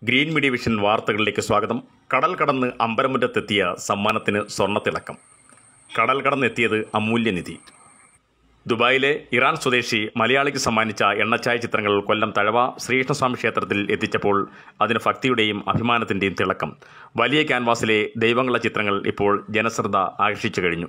green media vision വാർത്തകളിലേക്ക് സ്വാഗതം കടൽ കടന്ന് അമ്പരമുറ്റത്തെത്തിയ സമ്മാനത്തിന് സ്വർണ്ണത്തിളക്കം കടൽ കടന്നെത്തിയത് അമൂല്യനിധി ദുബായിലെ ഇറാൻ സ്വദേശി മലയാളിക്ക് സമ്മാനിച്ച എണ്ണച്ചായ ചിത്രങ്ങൾ കൊല്ലം തഴവ ശ്രീകൃഷ്ണസ്വാമി ക്ഷേത്രത്തിൽ എത്തിച്ചപ്പോൾ അതിന് ഭക്തിയുടെയും അഭിമാനത്തിൻ്റെയും തിളക്കം വലിയ ക്യാൻവാസിലെ ദൈവങ്ങളുടെ ചിത്രങ്ങൾ ഇപ്പോൾ ജനശ്രദ്ധ ആകർഷിച്ചു കഴിഞ്ഞു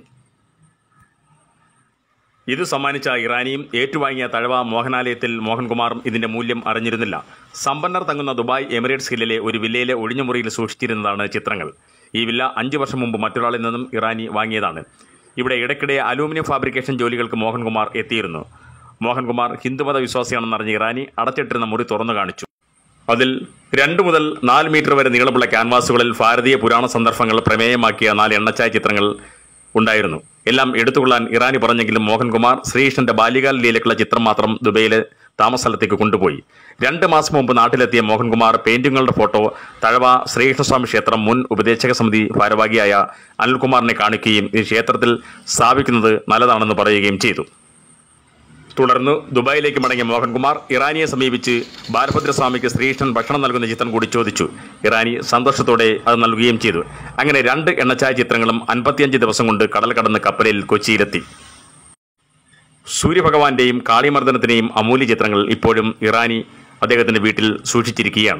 ഇത് സമ്മാനിച്ച ഇറാനിയും ഏറ്റുവാങ്ങിയ തഴവ മോഹനാലയത്തിൽ മോഹൻകുമാറും ഇതിന്റെ മൂല്യം അറിഞ്ഞിരുന്നില്ല സമ്പന്നർ തങ്ങുന്ന ദുബായ് എമിറേറ്റ്സ് ഹില്ലിലെ ഒരു വില്ലയിലെ ഒഴിഞ്ഞുമുറിയിൽ സൂക്ഷിച്ചിരുന്നതാണ് ചിത്രങ്ങൾ ഈ വില്ല അഞ്ചു വർഷം മുമ്പ് മറ്റൊരാളിൽ നിന്നും ഇറാനി വാങ്ങിയതാണ് ഇവിടെ ഇടയ്ക്കിടെ അലൂമിനിയം ഫാബ്രിക്കേഷൻ ജോലികൾക്ക് മോഹൻകുമാർ എത്തിയിരുന്നു മോഹൻകുമാർ ഹിന്ദുമത വിശ്വാസിയാണെന്നറിഞ്ഞ ഇറാനി അടച്ചിട്ടിരുന്ന മുറി തുറന്നു കാണിച്ചു അതിൽ രണ്ട് മുതൽ നാല് മീറ്റർ വരെ നീളമുള്ള ക്യാൻവാസുകളിൽ ഭാരതീയ പുരാണ സന്ദർഭങ്ങൾ പ്രമേയമാക്കിയ നാല് എണ്ണച്ചായ ചിത്രങ്ങൾ ഉണ്ടായിരുന്നു എല്ലാം എടുത്തുകൊള്ളാൻ ഇറാനി പറഞ്ഞെങ്കിലും മോഹൻകുമാർ ശ്രീകൃഷ്ണന്റെ ബാല്യകാല ലീലക്കുള്ള ചിത്രം മാത്രം ദുബൈയിലെ താമസസ്ഥലത്തേക്ക് കൊണ്ടുപോയി രണ്ട് മാസം മുമ്പ് നാട്ടിലെത്തിയ മോഹൻകുമാർ പെയിന്റിങ്ങുകളുടെ ഫോട്ടോ തഴവ ശ്രീകൃഷ്ണസ്വാമി ക്ഷേത്രം മുൻ ഉപദേശക സമിതി ഭാരവാഹിയായ അനിൽകുമാറിനെ കാണിക്കുകയും ഈ ക്ഷേത്രത്തിൽ സ്ഥാപിക്കുന്നത് നല്ലതാണെന്ന് പറയുകയും ചെയ്തു തുടർന്ന് ദുബായിലേക്ക് മടങ്ങിയ മോഹൻകുമാർ ഇറാനിയെ സമീപിച്ച് ബാലഭദ്രസ്വാമിക്ക് ശ്രീകൃഷ്ണൻ ഭക്ഷണം നൽകുന്ന ചിത്രം കൂടി ചോദിച്ചു ഇറാനി സന്തോഷത്തോടെ അത് നൽകുകയും ചെയ്തു അങ്ങനെ രണ്ട് എണ്ണച്ചായ ചിത്രങ്ങളും അൻപത്തിയഞ്ച് ദിവസം കൊണ്ട് കടൽ കടന്ന് കപ്പലിൽ കൊച്ചിയിലെത്തി സൂര്യഭഗവാന്റെയും കാളിമർദ്ദനത്തിന്റെയും അമൂല്യ ചിത്രങ്ങൾ ഇപ്പോഴും ഇറാനി അദ്ദേഹത്തിന്റെ വീട്ടിൽ സൂക്ഷിച്ചിരിക്കുകയാണ്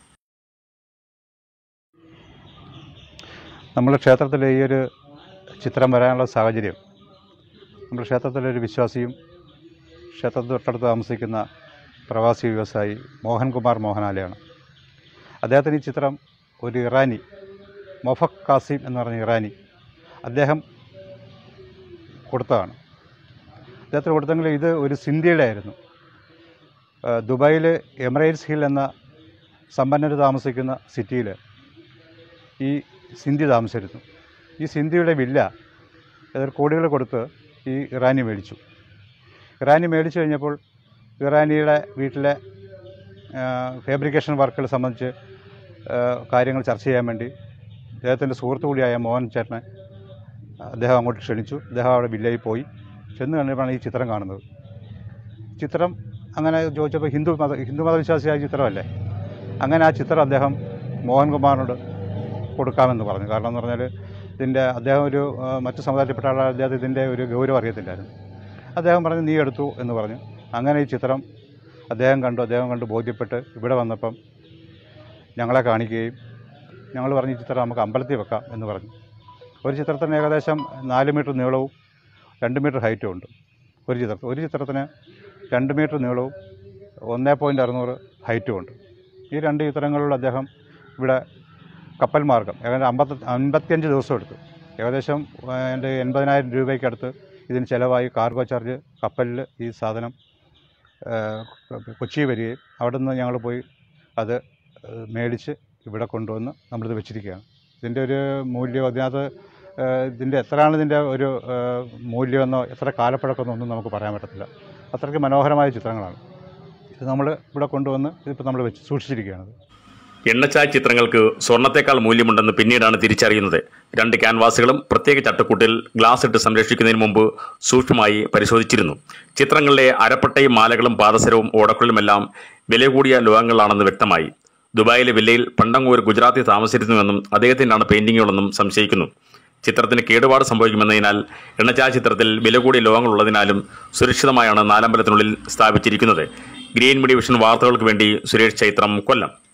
നമ്മുടെ ക്ഷേത്രത്തിലെ ഈ ഒരു ചിത്രം വരാനുള്ള സാഹചര്യം നമ്മുടെ ക്ഷേത്രത്തിലെ ഒരു വിശ്വാസിയും ക്ഷേത്രത്തിൽ തൊട്ടടുത്ത് താമസിക്കുന്ന പ്രവാസി വ്യവസായി മോഹൻകുമാർ മോഹനാലയാണ് അദ്ദേഹത്തിന് ഈ ചിത്രം ഒരു ഇറാനി മൊഫക് കാസിം എന്ന് പറഞ്ഞ ഇറാനി അദ്ദേഹം കൊടുത്തതാണ് അദ്ദേഹത്തിന് കൊടുത്തെങ്കിൽ ഇത് ഒരു സിന്ധിയുടെ ആയിരുന്നു ആ, ദുബായിൽ എമിറേറ്റ്സ് ഹിൽ എന്ന സമ്പന്നർ താമസിക്കുന്ന സിറ്റിയിൽ ഈ സിന്ധി താമസിച്ചിരുന്നു ഈ സിന്ധിയുടെ വില്ല ഏതൊരു കോടികൾ കൊടുത്ത് ഈ ഇറാനി മേടിച്ചു ഇറാനി മേടിച്ചു കഴിഞ്ഞപ്പോൾ ഇറാനിയുടെ വീട്ടിലെ ആ, ഫാബ്രിക്കേഷൻ വർക്കുകൾ സംബന്ധിച്ച് ആ, കാര്യങ്ങൾ ചർച്ച ചെയ്യാൻ വേണ്ടി അദ്ദേഹത്തിൻ്റെ സുഹൃത്തു കൂടിയായ മോഹൻ ചേട്ടനെ അദ്ദേഹം അങ്ങോട്ട് ക്ഷണിച്ചു അദ്ദേഹം അവിടെ വില്ലയിൽ പോയി ചെന്ന് കഴിഞ്ഞപ്പോഴാണ് ഈ ചിത്രം കാണുന്നത് ചിത്രം അങ്ങനെ ചോദിച്ചപ്പോൾ ഹിന്ദു മത ഹിന്ദു മതവിശ്വാസിയായ ചിത്രമല്ലേ അങ്ങനെ ആ ചിത്രം അദ്ദേഹം മോഹൻകുമാറിനോട് കൊടുക്കാമെന്ന് പറഞ്ഞു കാരണം എന്ന് പറഞ്ഞാൽ ഇതിൻ്റെ അദ്ദേഹം ഒരു ആ, മറ്റു സമുദായത്തിൽപ്പെട്ട ആളാണ് അദ്ദേഹം ഇതിൻ്റെ ഒരു ഗൗരവം അറിയത്തില്ലായിരുന്നു അദ്ദേഹം പറഞ്ഞു നീ എടുത്തു എന്ന് പറഞ്ഞു അങ്ങനെ ഈ ചിത്രം അദ്ദേഹം കണ്ടു അദ്ദേഹം കണ്ട് ബോധ്യപ്പെട്ട് ഇവിടെ വന്നപ്പം ഞങ്ങളെ കാണിക്കുകയും ഞങ്ങൾ പറഞ്ഞു ഈ ചിത്രം നമുക്ക് അമ്പലത്തിൽ വെക്കാം എന്ന് പറഞ്ഞു ഒരു ചിത്രത്തിന് ഏകദേശം നാല് മീറ്റർ നീളവും രണ്ട് മീറ്റർ ഹൈറ്റും ഉണ്ട് ഒരു ചിത്രത്തിൽ ഒരു ചിത്രത്തിന് രണ്ട് മീറ്റർ നീളവും ഒന്നേ പോയിൻറ്റ് അറുന്നൂറ് ഹൈറ്റും ഉണ്ട് ഈ രണ്ട് ചിത്രങ്ങളിൽ അദ്ദേഹം ഇവിടെ കപ്പൽ മാർഗം ഏകദേശം അമ്പത്തി അൻപത്തിയഞ്ച് ദിവസം എടുത്തു ഏകദേശം ആ, എൻ്റെ എൺപതിനായിരം രൂപയ്ക്കടുത്ത് ഇതിന് ചിലവായി കാർഗോ ചാർജ് കപ്പലിൽ ഈ സാധനം ആ, കൊച്ചി വരികയും അവിടെ നിന്ന് ഞങ്ങൾ പോയി അത് ആ, മേടിച്ച് ഇവിടെ കൊണ്ടുവന്ന് നമ്മളിത് വെച്ചിരിക്കുകയാണ് ഇതിൻ്റെ ഒരു മൂല്യം അതിനകത്ത് ആ, ഇതിൻ്റെ എത്രയാണ് ഇതിൻ്റെ ഒരു ആ, മൂല്യമെന്നോ എത്ര കാലപ്പഴക്കമെന്നോ ഒന്നും നമുക്ക് പറയാൻ പറ്റത്തില്ല അത്രയ്ക്ക് മനോഹരമായ ചിത്രങ്ങളാണ് ഇത് നമ്മൾ ഇവിടെ കൊണ്ടുവന്ന് ഇതിപ്പോൾ നമ്മൾ വെച്ച് സൂക്ഷിച്ചിരിക്കുകയാണ് എണ്ണച്ചായ ചിത്രങ്ങൾക്ക് സ്വർണത്തേക്കാൾ മൂല്യമുണ്ടെന്ന് പിന്നീടാണ് തിരിച്ചറിയുന്നത് രണ്ട് ക്യാൻവാസുകളും പ്രത്യേക ചട്ടക്കൂട്ടിൽ ഗ്ലാസ് ഇട്ട് സംരക്ഷിക്കുന്നതിന് മുമ്പ് സൂക്ഷ്മമായി പരിശോധിച്ചിരുന്നു ചിത്രങ്ങളിലെ അരപ്പട്ടയും മാലകളും പാദസരവും ഓടക്കുള്ളുമെല്ലാം വില കൂടിയ ലോഹങ്ങളാണെന്ന് വ്യക്തമായി ദുബായിലെ വില്ലയിൽ പണ്ടങ്ങൂർ ഗുജറാത്തി താമസിച്ചിരുന്നുവെന്നും അദ്ദേഹത്തിനാണ് പെയിന്റിങ്ങുകളെന്നും സംശയിക്കുന്നു ചിത്രത്തിന് കേടുപാട് സംഭവിക്കുമെന്നതിനാൽ എണ്ണച്ചായ ചിത്രത്തിൽ വില കൂടിയ ലോഹങ്ങളുള്ളതിനാലും സുരക്ഷിതമായാണ് നാലമ്പലത്തിനുള്ളിൽ സ്ഥാപിച്ചിരിക്കുന്നത് ഗ്രീൻ മീഡിയ വിഷൻ വാർത്തകൾക്ക് വേണ്ടി സുരേഷ് ചൈത്രം കൊല്ലം